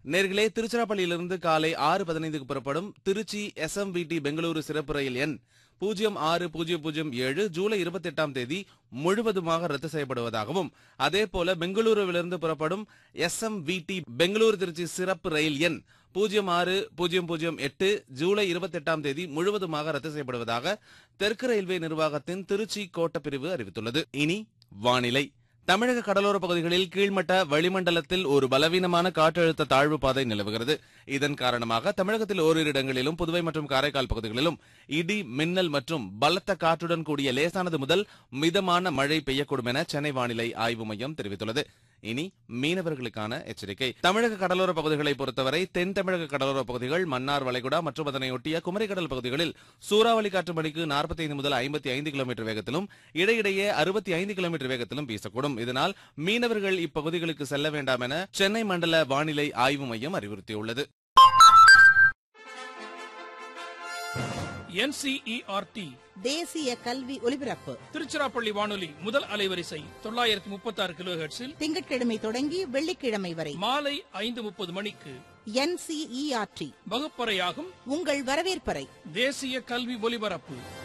நேர்களே திருச்சிராப்பள்ளியிலிருந்து காலை ஆறு பதினைந்துக்கு புறப்படும் திருச்சி எஸ்எம்விடி பெங்களூரு சிறப்பு ரயில் எண் பூஜ்ஜியம் ஆறு பூஜ்ஜியம் பூஜ்ஜியம் ஏழு ஜூலை இருபத்தி எட்டாம் தேதி முழுவதுமாக ரத்து செய்யப்படுவதாகவும் அதேபோல பெங்களூருவிலிருந்து புறப்படும் எஸ்எம்விடி பெங்களூரு திருச்சி சிறப்பு ரயில் எண் பூஜ்ஜியம் ஆறு பூஜ்ஜியம் பூஜ்ஜியம் எட்டு ஜூலை இருபத்தி எட்டாம் தேதி முழுவதுமாக ரத்து செய்யப்படுவதாக தெற்கு ரயில்வே நிர்வாகத்தின் திருச்சி கோட்ட பிரிவு அறிவித்துள்ளது இனி வானிலை தமிழக கடலோர பகுதிகளில் கீழ்மட்ட வளிமண்டலத்தில் ஒரு பலவீனமான காற்றழுத்த தாழ்வு பாதை நிலவுகிறது இதன் காரணமாக தமிழகத்தில் ஓரிரு இடங்களிலும் புதுவை மற்றும் காரைக்கால் பகுதிகளிலும் இடி மின்னல் மற்றும் பலத்த காற்றுடன் கூடிய லேசானது முதல் மிதமான மழை பெய்யக்கூடும் என சென்னை வானிலை ஆய்வு மையம் தெரிவித்துள்ளது இனி மீனவர்களுக்கான எச்சரிக்கை தமிழக கடலோர பகுதிகளை பொறுத்தவரை தென் தமிழக கடலோர பகுதிகள் மன்னார் வளைகுடா மற்றும் அதனையொட்டிய குமரிக்கடல் பகுதிகளில் சூறாவளி காற்று மணிக்கு 45 முதல் 55 கிலோமீட்டர் வேகத்திலும் இடையிடையே 65 கிலோமீட்டர் வேகத்திலும் வீசக்கூடும் இதனால் மீனவர்கள் இப்பகுதிகளுக்கு செல்ல வேண்டாம் என சென்னை மண்டல வானிலை ஆய்வு மையம் அறிவுறுத்தியுள்ளது என்சிஇஆர்டி தேசிய கல்வி ஒலிபரப்பு திருச்சிராப்பள்ளி வானொலி முதல் அலைவரிசை தொள்ளாயிரத்தி முப்பத்தி ஆறு கிலோ திங்கட்கிழமை தொடங்கி வெள்ளிக்கிழமை வரை மாலை ஐந்து முப்பது மணிக்கு என்சிஇஆர்டி வகுப்பறையாகும் உங்கள் வரவேற்பறை தேசிய கல்வி ஒலிபரப்பு